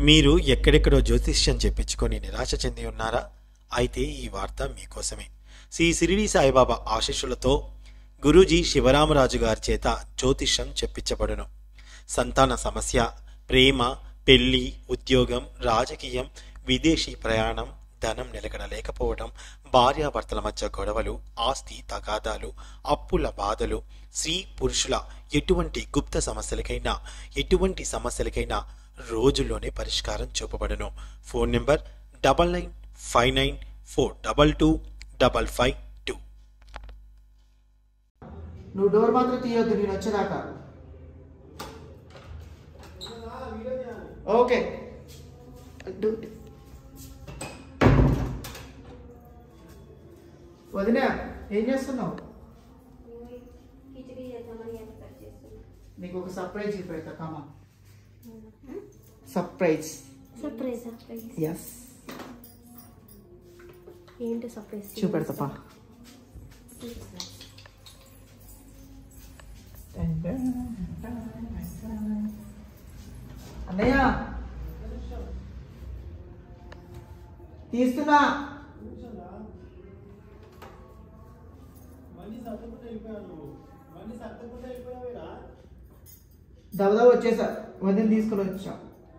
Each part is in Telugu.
మీరు ఎక్కడెక్కడో జ్యోతిష్యం చెప్పించుకొని నిరాశ చెంది ఉన్నారా అయితే ఈ వార్త మీకోసమే శ్రీ సిరిడి సాయిబాబా ఆశీస్సులతో గురూజీ శివరామరాజు గారి చేత జ్యోతిష్యం చెప్పించబడును సంతాన సమస్య ప్రేమ పెళ్లి ఉద్యోగం రాజకీయం విదేశీ ప్రయాణం ధనం నిలకడ లేకపోవడం భార్యాభర్తల మధ్య గొడవలు ఆస్తి తగాదాలు అప్పుల బాధలు స్త్రీ పురుషుల ఎటువంటి గుప్త సమస్యలకైనా ఎటువంటి సమస్యలకైనా రోజుల్లోనే పరిష్కారం చూపబడును phone number double nine five nine four double two double five two నువ్వు డోర్ మాత్రం తీయొద్దు నేను వచ్చేదాకా ఓకే డు- వదినా ఏం చేస్తున్నావు కిచిడి చేద్దామని ఎక్స్పెక్ట్ చేస్తున్నా నీకు ఒక సర్ప్రైజ్ ఇప్పుడైతే కామా సర్ప్రైజ్ సర్ప్రైజ్ సర్ప్రైజ్ ఎస్ ఏంటి సర్ప్రైజ్ చూపెడతాపా అన్నయ్య తీస్తున్నా దవదవ వచ్చేసా వదిన తీసుకొని వచ్చా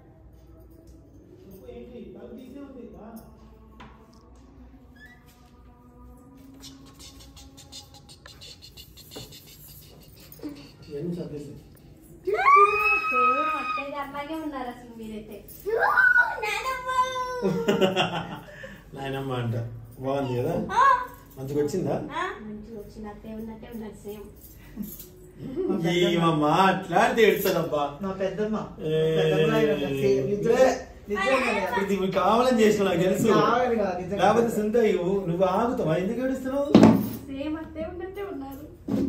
అత్తయ్య అట్లాగే ఉన్నారు అసలు మీరైతే నాయనమ్మ అంట బాగుంది కదా మంచిగా వచ్చిందా మంచిగా వచ్చిన అత్తయ్య ఉన్నట్టే ఉన్నారు సేమ్ ఏమమ్మా అట్లా తేడుస్తాడబ్బా నా పెద్దమ్మ ఏ. పెద్దమ్మలాగా ఉన్నా. సేమ్ నిజమే నిజంగానే. ఇది నువ్వు కావాలని చేసిన నాకు తెలుసు కావాలి కాదు, నిజంగా. లేకపోతే సొంత ఇవ్వు నువ్వు ఆగుతావా ఎందుకు ఏడుస్తున్నావు సేమ్ అత్తయ్య ఉన్నట్టే ఉన్నారు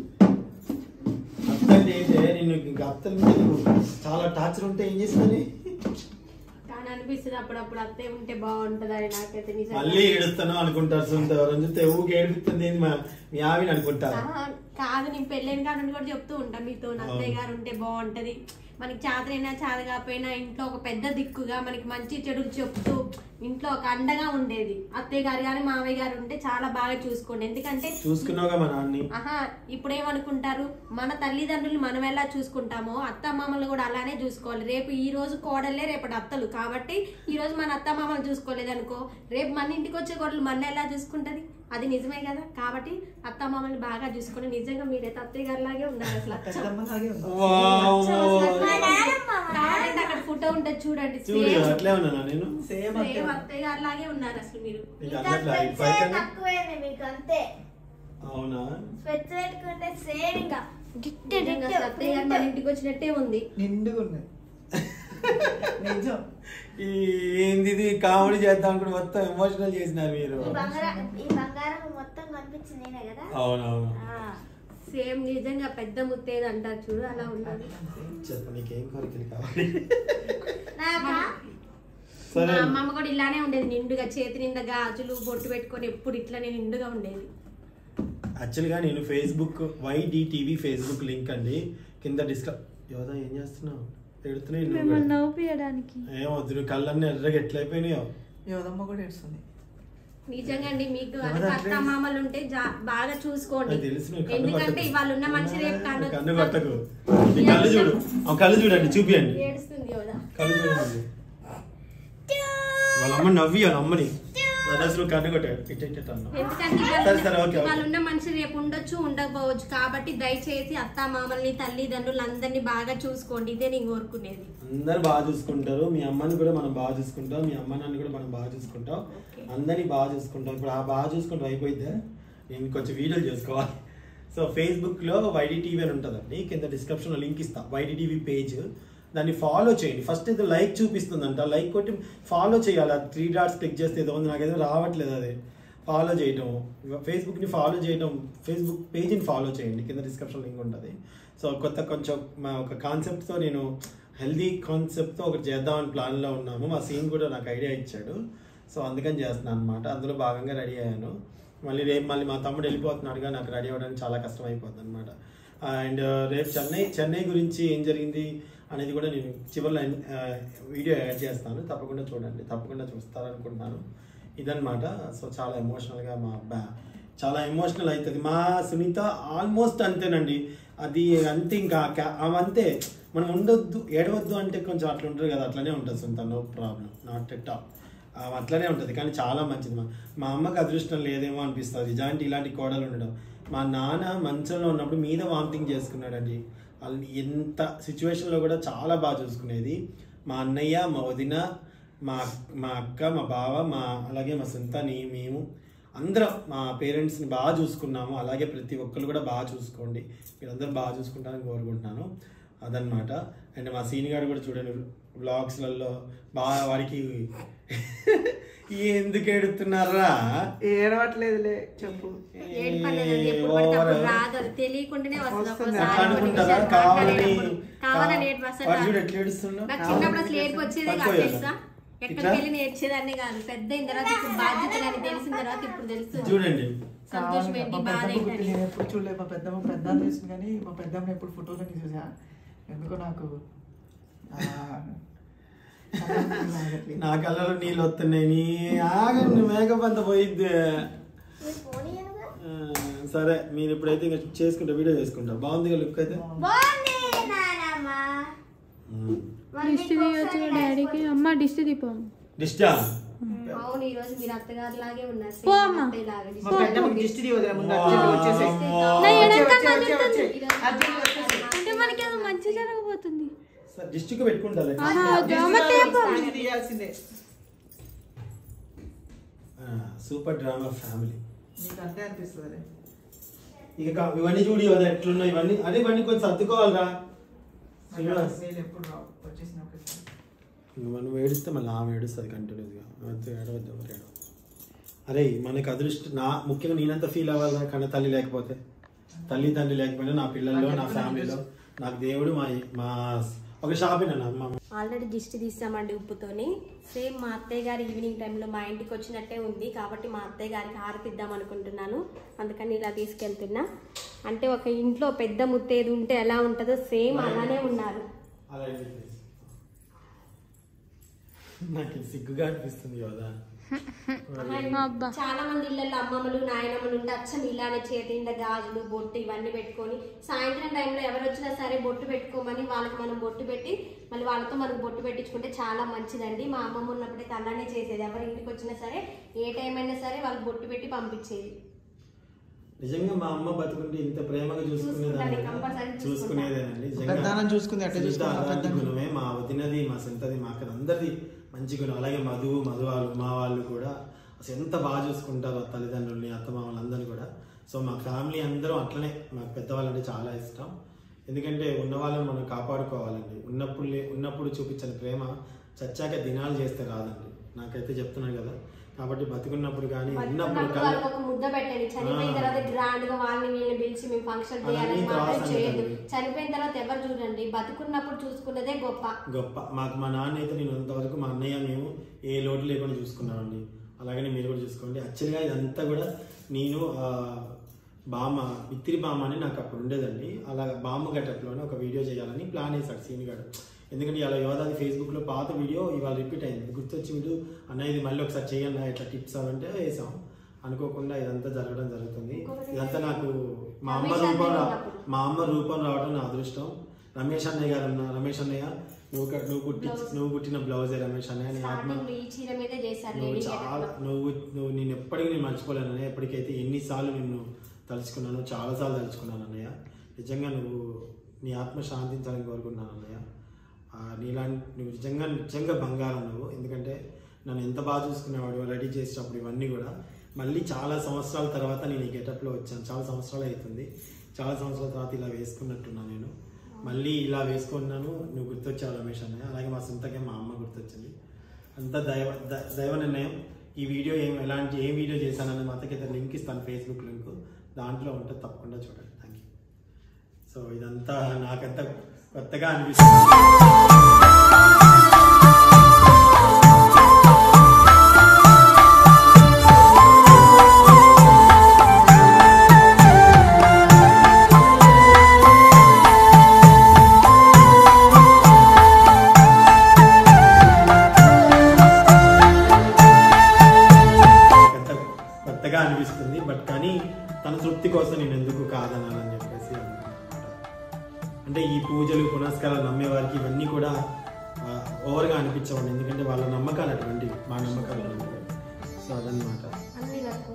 అత్త అంటే ఏంటే నిన్ను ఇంకా అత్తల మీద నువ్వు చాలా టార్చర్ ఉంటే ఏం చేస్తుంది కానీ అనిపిస్తుంది అప్పుడప్పుడు అత్తయ్య ఉంటే బాగుంటది అని నాకైతే మళ్ళీ నిజంగా ఏడుస్తాను అనుకుంటారు సొంత ఎవరైనా చూస్తే ఊకి ఏడుపుతుంది ఏంది మా మీ ఆవిని అనుకుంటారు ఆహా, కాదు నేను పెళ్ళైన కాడ నుండి కూడా చెప్తూ ఉంటా మీతో అత్తయ్య గారు ఉంటే బాగుంటది మనకి చాతరైనా చాత కాకపోయినా ఇంట్లో ఒక పెద్ద దిక్కుగా మనకి మంచి చెడులు చెప్తూ ఇంట్లో ఒక అండగా ఉండేది అత్తయ్య గారు కానీ మావయ్య గారు ఉంటే చాలా బాగా చూసుకోండి ఎందుకంటే చూసుకున్నావుగా మా నాన్ని ఆహా ఇప్పుడు ఏమనుకుంటారు మన తల్లిదండ్రులు మనం ఎలా చూసుకుంటామో అత్త మామలు కూడా అలానే చూసుకోవాలి రేపు ఈ రోజు కోడలే రేపటి అత్తలు కాబట్టి ఈ రోజు మన అత్త మామలు చూసుకోలేదు అనుకో రేపు మన ఇంటికి వచ్చే కోడలు మన ఎలా చూసుకుంటది అది నిజమే కదా కాబట్టి అత్త మామల్ని బాగా చూసుకొని నిజంగా మీరైతే అత్తయ్య గారిలాగే ఉన్నారు అసలు అచ్చం. పెద్దమ్మలాగే ఉంది. వామ్మో. కావాలంటే అక్కడ ఫోటో ఉంటుంది చూడండి చూడు సేమ్ అట్లే ఉన్నానా నేను సేమ్ అంతే. సేమ్ అత్తయ్య గారిలాగే ఉన్నారు అసలు మీరు నీకు ఇంకా అట్లా స్పెట్స్ ఇప్పటికైనా తక్కువేనే మీకు అంతే అవునా స్పెట్స్ పెట్టుకుంటే సేమ్ ఇంకా గిట్ట నిజంగా అసలు అత్తయ్య గారు మన ఇంటికి వచ్చినట్టే ఉంది నిండుగా ఉన్నది నిజం ఈ ఏంది ఇది కామెడీ చేద్దాం అనుకుంటే మొత్తం ఎమోషనల్ చేసినారు మీరు ఈ బంగారం ఈ బంగారం మొత్తం కనిపించింది నేనే కదా అవునవును ఆ. సేమ్ నిజంగా పెద్ద ముత్తేది అంటారు చూడు అలా ఉండాలి చెప్పు నీకేం కోరికలు కావాలి నాకా సరే మా అమ్మమ్మ కూడా ఇలానే ఉండేది నిండుగా చేతి నిండా గాజులు బొట్టు పెట్టుకొని ఎప్పుడు ఇట్లానే నిండుగా ఉండేది యాక్చువల్గా నేను ఫేస్బుక్ వైడిటీవీ ఫేస్బుక్ లింక్ అండి కింద డిస్క్రిప్ యోదా ఏం చేస్తున్నావు ఎడుతున్నాయి నువ్వు కూడా. నవ్వుపియడానికి ఏమవుతుంది నువ్వు కళ్ళన్నీ ఎర్రగా ఎట్లయిపోయినాయో యోదమ్మ కూడా ఏడుస్తుంది నిజంగా అండి మీకు ఎవరు అంటే అట్లే? అత్త మామలు ఉంటే జా- బాగా చూసుకోండి నాకు తెలుసు నువ్వు కన్ను ఎందుకంటే కొట్టకు. ఇవాళ ఉన్న మనిషి రేపు కన్ను కన్ను కొట్టకు నీ కళ్ళు చూడు ఆ కళ్ళు చూడండి చూపియండి ఏడుస్తుంది కదా కళ్ళు చూడండి వాళ్ళ అమ్మ నవ్వి వాళ్ళ అమ్మని అది అసలు కన్ను కొట్టాడు ఇట్ట ఇట్ట అన్నావు. ఎందుకంటే సరే, సరే, ఓకే, ఓకే. వాళ్ళు ఉన్న మనిషి రేపు ఉండొచ్చు ఉండకపోవచ్చు కాబట్టి దయచేసి అత్త మామల్ని తల్లిదండ్రులు అందరినీ బాగా చూసుకోండి ఇదే నేను కోరుకునేది అందరు బాగా చూసుకుంటారు మీ అమ్మని కూడా మనం బాగా చూసుకుంటాం మీ అమ్మ నాన్న కూడా మనం బాగా చూసుకుంటాం ఓకే. అందరినీ బాగా చూసుకుంటాం ఇప్పుడు ఆ బాగా చూసుకుంటాం అయిపోయిద్దా నేను కొంచెం వీడియోలు చేసుకోవాలి సో ఫేస్బుక్లో వైడి టీవీ అని ఉంటుందండి కింద డిస్క్రిప్షన్లో లింక్ ఇస్తా వైడి టీవీ పేజ్ దాన్ని ఫాలో చేయండి ఫస్ట్ ఏదో లైక్ చూపిస్తుందంట లైక్ కొట్టి ఫాలో చేయాలి త్రీ డాట్స్ క్లిక్ చేస్తే ఏదో ఉంది నాకేదో రావట్లేదు అది ఫాలో చేయటం ఫేస్బుక్ని ఫాలో చేయటం ఫేస్బుక్ పేజ్ని ఫాలో చేయండి కింద డిస్క్రిప్షన్ లింక్ ఉంటుంది సో కొత్త కొంచెం మా ఒక కాన్సెప్ట్తో నేను హెల్దీ కాన్సెప్ట్తో ఒకటి చేద్దామని ప్లాన్లో ఉన్నాము మా సీన్ కూడా నాకు ఐడియా ఇచ్చాడు సో అందుకని చేస్తున్నాను అనమాట అందులో భాగంగా రెడీ అయ్యాను మళ్ళీ రేపు మళ్ళీ మా తమ్ముడు వెళ్ళిపోతున్నాడుగా నాకు రెడీ అవ్వడానికి చాలా కష్టం అయిపోతుంది అనమాట అండ్ రేపు చెన్నై చెన్నై గురించి ఏం జరిగింది అనేది కూడా నేను చివరిలో ఆ, వీడియో యాడ్ చేస్తాను తప్పకుండా చూడండి తప్పకుండా చూస్తారనుకుంటున్నాను ఇదన్నమాట సో చాలా ఎమోషనల్గా మా అబ్బా చాలా ఎమోషనల్ అవుతుంది మా సునీత ఆల్మోస్ట్ అంతేనండి అది అంతే ఇంకా కా- ఆమె అంతే మనం ఉండొద్దు ఏడవద్దు అంటే కొంచెం అట్లా ఉంటుంది కదా అట్లనే ఉంటుంది Sunitha no problem not at all ఆమె అట్లనే ఉంటుంది కానీ చాలా మంచిది మా మా అమ్మకి అదృష్టం లేదేమో అనిపిస్తుంది ఇలాంటి ఇలాంటి కోడలు ఉండడం మా నాన్న మంచంలో ఉన్నప్పుడు మీద వామిటింగ్ చేసుకున్నాడండి వాళ్ళని ఎంత సిచ్యువేషన్లో కూడా చాలా బాగా చూసుకునేది మా అన్నయ్య మా వదిన మా మా అక్క మా బావ మా అలాగే మా సొంతని మేము అందరం మా పేరెంట్స్ని బాగా చూసుకున్నాము అలాగే ప్రతి ఒక్కరు కూడా బాగా చూసుకోండి మీరందరూ బాగా చూసుకుంటారని కోరుకుంటున్నాను అదనమాట అండ్ మా సీని గారు కూడా చూడండి వ్లాగ్స్లలో బాగా వాడికి ఎందుకు ఎడుతున్నారా ఏడవట్లేదులే చెప్పు ఏడ్పలేదండి ఎప్పుడు పడితే అప్పుడు రాదు అది తెలియకుండానే వస్తుంది వస్తుంది. ఒక్కోసారి అట్లా కొన్ని అనుకుంటారా విషయాలు కావాలని మాట్లాడేటప్పుడు. కావాలని ఏడుపు అసలు వాడు చూడు రాదు. ఎట్లా ఏడుస్తున్నాడు నాకు చిన్నప్పుడు అసలు ఏడుపు వచ్చేదే కాదు పట్టుకోయాలి. తెలుసా ఎక్కడికి ఇట్లా? వెళ్ళి నేర్చేదాన్ని కాదు పెద్ద అయిన తర్వాత ఇప్పుడు బాధ్యతలు అని తెలిసిన తర్వాత ఇప్పుడు తెలుస్తుంది చూడండి సంతోషం ఏంటి మా బాధ పెద్దమ్మ పుట్టి ఏంటని నేను ఎప్పుడు చూడలేదు మా పెద్దమ్మ పెద్ద చూసింది కానీ మా పెద్దమ్మ ఎప్పుడు ఫోటోలో చూసా ఎందుకో నాకు ఆ, చాలా ఆగట్లేదు. నా కళ్ళలో నీళ్ళు వస్తున్నాయి నీ ఆగండి మేకప్ అంతా పోయిద్ది మీరు పోనీ అనగా? ఆ, సరే మీరు ఇప్పుడైతే ఇంకా చేసుకుంటా వీడియో చేసుకుంటా బాగుంది లుక్ అయితే బాగుంది నానమ్మ ఉమ్. మరి దిష్టి మీకు తీయొచ్చు ఒకసారి డాడీకి అమ్మ దిష్టి దీపం డిస్టా అవును ఈ రోజు మీరు అత్తగారు లాగే ఉన్నారు పో సేమ్ అమ్మా. అత్తయ్య లాగా. మా పెద్దమ్మకి దిష్టి తీయదురా ముందు అర్జెంట్ వచ్చేసేయ్. నా వచ్చే, ఎడంతా వచ్చే, వచ్చే, వచ్చే. ఈరోజు అర్జెంట్ వచ్చేసేయ్. అంటే మనకి అది మంచి జరగబోతుంది సరే డిస్ట్రిక్ట్ పెట్టుకుంటా ఆహా, దిష్టి అమ్మ టేపు. దిష్టి తీయాల్సిందే సూపర్ డ్రామా ఫ్యామిలీ నీకు అంతే అనిపిస్తుంది ఇక కా- ఇవన్నీ చూడి కదా ఎట్లున్నాయి ఇవన్నీ అదే ఇవన్నీ కొంచెం సర్దుకోవాలిరా శ్రీనివాస్ నేను ఎప్పుడు రావు వచ్చేసినప్పుడు ఇంక మనం ఏడిస్తే మళ్ళీ ఆమె ఏడుస్తుంది కంటిన్యూస్గా అంతే ఏడవద్దు ఎవరు ఏడవ అరే మనకి అదృష్టం నా ముఖ్యంగా నేనంత ఫీల్ అవ్వాలి కన్నా తల్లి లేకపోతే తల్లి తండ్రి లేకపోయినా నా పిల్లల్లో నా ఫ్యామిలీలో నాకు దేవుడు మా మా ఒక షాప్ నా అమ్మ ఆల్రెడీ దిష్టి తీసామండి ఉప్పుతోని సేమ్ మా అత్తయ్య గారి ఈవినింగ్ టైంలో మా ఇంటికి వచ్చినట్టే ఉంది కాబట్టి మా అత్తయ్య గారికి హారతిద్దాం అనుకుంటున్నాను అందుకని ఇలా తీసుకెళ్తున్నా అంటే ఒక ఇంట్లో పెద్ద ముత్తేది ఉంటే ఎలా ఉంటుందో సేమ్ అలానే ఉన్నారు అలా అనిపిస్తుంది. నాకు ఇది సిగ్గుగా అనిపిస్తుంది కదా అబ్బా. చాలా మంది ఇళ్ళల్లో అమ్మమ్మలు నాయనమ్మలు ఉంటే అచ్చం ఇలానే చేతి నిండా గాజులు బొట్టు ఇవన్నీ పెట్టుకొని సాయంత్రం టైంలో ఎవరు వచ్చినా సరే బొట్టు పెట్టుకోమని వాళ్ళకి మనం బొట్టు పెట్టి మళ్ళీ వాళ్ళతో మనకు బొట్టు పెట్టించుకుంటే చాలా మంచిదండి మా అమ్మమ్మ ఉన్నప్పుడైతే అలానే చేసేది ఎవరి ఇంటికి వచ్చినా సరే ఏ టైం అయినా సరే వాళ్ళు బొట్టు పెట్టి పంపించేది నిజంగా మా అమ్మ బతుకుంటే ఇంత ప్రేమగా చూసుకునేదాన్ని చూసుకుంటాను, compulsory చూసుకునేదేనండి నిజంగా. పెద్దనాన్న చూసుకుంది అట్టే సునీత చూసుకున్నా, అలాంటి పెద్దనాన్న. గుణమే మా వదినది మా సొంతది మా అక్కడ అందరిది మంచి గుణం అలాగే మధు మధు వాళ్ళు మా వాళ్ళు కూడా అసలు ఎంత బాగా చూసుకుంటారు ఆ తల్లిదండ్రుల్ని అత్తమామలందరినీ కూడా సో మా ఫ్యామిలీ అందరం అట్లనే మాకు పెద్దవాళ్ళంటే చాలా ఇష్టం ఎందుకంటే ఉన్న వాళ్ళని మనం కాపాడుకోవాలండి ఉన్నప్పుడు లే- ఉన్నప్పుడు చూపించిన ప్రేమ చచ్చాక దినాలు చేస్తే రాదండి నాకైతే చెప్తున్నాను కదా కాబట్టి బతుకున్నప్పుడు కానీ ఉన్నప్పుడు బతుకున్నప్పుడు కళ్ళ వాళ్ళకి ఒక ముద్ద పెట్టండి చనిపోయిన ఆ. తర్వాత గ్రాండ్ గా వాళ్ళని వీళ్ళని పిలిచి మేము ఫంక్షన్ చేయాలని అవన్నీ మాత్రం త్రాసు చేయదు అంటారు. చనిపోయిన తర్వాత ఎవరు చూడండి బతుకున్నప్పుడు చూసుకున్నదే గొప్ప గొప్ప మాకు మా నాన్న అయితే నేను అంతవరకు మా అన్నయ్య మేము ఏ లోటు లేకుండా చూసుకున్నామండి అలాగనే మీరు కూడా చూసుకోండి యాక్చువల్గా ఇదంతా కూడా నేను ఆ, బామ్మ మిత్రి బామ్మ అని నాకు అప్పుడు ఉండేదండి అలా బామ్మ గెటప్లోనే ఒక వీడియో చేయాలని ప్లాన్ వేశాడు సీన్ గారు ఎందుకంటే అలా యోధాది ఫేస్బుక్లో పాత వీడియో ఇవాళ రిపీట్ అయింది గుర్తొచ్చి వీడు అన్న ఇది మళ్ళీ ఒకసారి చేయండి ఇట్లా టిప్స్ అవంటే వేసాం అనుకోకుండా ఇదంతా జరగడం జరుగుతుంది ఇదంతా నాకు మా అమ్మ రమేష్ రూపం రా- అన్నయ్య ఉన్నప్పుడు. మా అమ్మ రూపం రావడం నా అదృష్టం రమేష్ అన్నయ్య గారు అన్న రమేష్ అన్నయ్య నువ్వు క- నువ్వు కుట్టి నువ్వు కుట్టిన బ్లౌజే రమేష్ అన్నయ్య నీ ఆత్మ స్టార్టింగ్ ఈ చీర మీదే చేశారు నువ్వు లేడీ చాలా నువ్వు నువ్వు నేను ఎప్పటికీ నేను మర్చిపోలేను అన్నయ్య ఎప్పటికైతే ఎన్నిసార్లు నిన్ను తలుచుకున్నాను చాలాసార్లు తలుచుకున్నాను అన్నయ్య నిజంగా నువ్వు నీ ఆత్మ శాంతించాలని కోరుకున్నాను అన్నయ్య ఆ, నీలాంటి నువ్వు నిజంగా నిజంగా బంగారం నువ్వు ఎందుకంటే నన్ను ఎంత బాగా చూసుకునేవాడు రెడీ చేసేటప్పుడు ఇవన్నీ కూడా మళ్ళీ చాలా సంవత్సరాల తర్వాత నేను ఈ గెటప్లో వచ్చాను చాలా సంవత్సరాలు అవుతుంది చాలా సంవత్సరాల తర్వాత ఇలా వేసుకున్నట్టున్నా నేను మళ్ళీ ఇలా వేసుకున్నాను నువ్వు గుర్తొచ్చావు రమేష్ అన్నయ్య అలాగే మా సొంతగా మా అమ్మ గుర్తొచ్చింది అంత దైవ ద- దైవ నిర్ణయం ఈ వీడియో ఏం ఎలాంటి ఏం వీడియో చేశానని మా అత్తకైతే లింక్ ఇస్తాను ఫేస్బుక్ లింక్ దాంట్లో ఉంటే తప్పకుండా చూడండి థ్యాంక్ యూ సో ఇదంతా నాకంతా కొత్తగా అనిపిస్తుంది కొత్తగా అనిపిస్తుంది బట్ కానీ తన తృప్తి కోసం నేను ఎందుకు కాదనాలని చెప్పేసి అనుకుంటున్నాను. అంటే ఈ పూజలు పునస్కారాలు నమ్మే వారికి ఇవన్నీ కూడా ఆ, ఓవర్గా అనిపించవండి ఎందుకంటే వాళ్ళ నమ్మకాలు అటువంటివి మా నమ్మకాలు అటువంటివి సో అదనమాట అన్ని కట్టుకో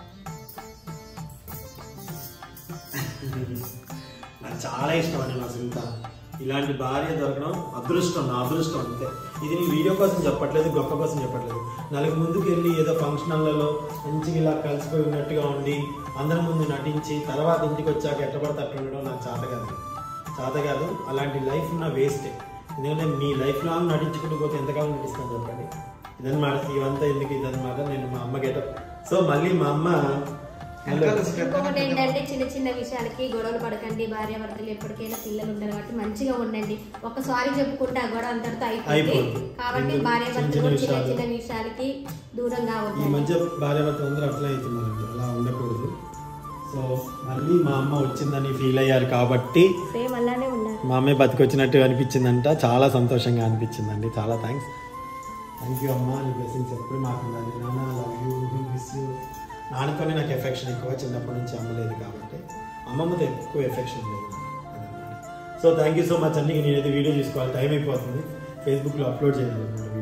నాకు చాలా ఇష్టం అండి నా సునీత ఇలాంటి భార్య దొరకడం అదృష్టం నా అదృష్టం అంతే ఇది నేను వీడియో కోసం చెప్పట్లేదు గొప్ప కోసం చెప్పట్లేదు నాలుగు ముందుకు వెళ్ళి ఏదో ఫంక్షన్లలో మంచిగా ఇలా కలిసిపోయి ఉన్నట్టుగా ఉండి అందరి ముందు నటించి తర్వాత ఇంటికి వచ్చాక ఎట్ట పడితే అట్లా ఉండడం నాకు చేత కాదు చేత కాదు అలాంటి లైఫ్ నా వేస్టే ఎందుకంటే మీ లైఫ్ లాంగ్ నటించుకుంటూ పోతే ఎంతకాలం నటిస్తాను చెప్పండి ఇదన్నమాట ఇవంతా ఎందుకు ఇదన్నమాట నేను మా అమ్మ గెటప్ సో మళ్ళీ మా అమ్మ వెనకాల శ్రద్ధ ఇంకొకటి ఏంటంటే చిన్న చిన్న విషయాలకి గొడవలు పడకండి భార్య భర్తలు ఎప్పటికైనా పిల్లలు ఉంటారు కాబట్టి మంచిగా ఉండండి ఒకసారి చెప్పుకుంటే ఆ గొడవ అంతటితో అయిపోయింది అయిపోతుంది. కాబట్టి ఎందుకు? భార్య చిన్న భర్తలు చిన్న కూడా చిన్న విషయాలు. చిన్న విషయాలకి దూరంగా ఈ ఉండండి మధ్య భార్యాభర్తలు అందరూ అట్లా అవుతున్నారండి అలా ఉండకూడదు సో మళ్ళీ మా అమ్మ వచ్చిందని ఫీల్ అయ్యారు కాబట్టి సేమ్ అలానే ఉన్నారు మా అమ్మాయి బతికొచ్చినట్టు అనిపించిందంట చాలా సంతోషంగా అనిపించిందండి చాలా థ్యాంక్స్ థ్యాంక్ యూ అమ్మ నీ బ్లెస్సింగ్స్ ఎప్పుడు మాకు ఉండాలి నాన్న లవ్ యూ మిస్ యూ నాన్నతోనే నాకు ఎఫెక్షన్ ఎక్కువ చిన్నప్పటి నుంచి అమ్మ లేదు కాబట్టి అమ్మమ్మతో ఎక్కువ ఎఫెక్షన్ లేదు అదన్నమాట so thank you so much అండి నేనైతే వీడియో చూసుకోవాలి టైం అయిపోతుంది ఫేస్బుక్లో అప్లోడ్ చేయాలి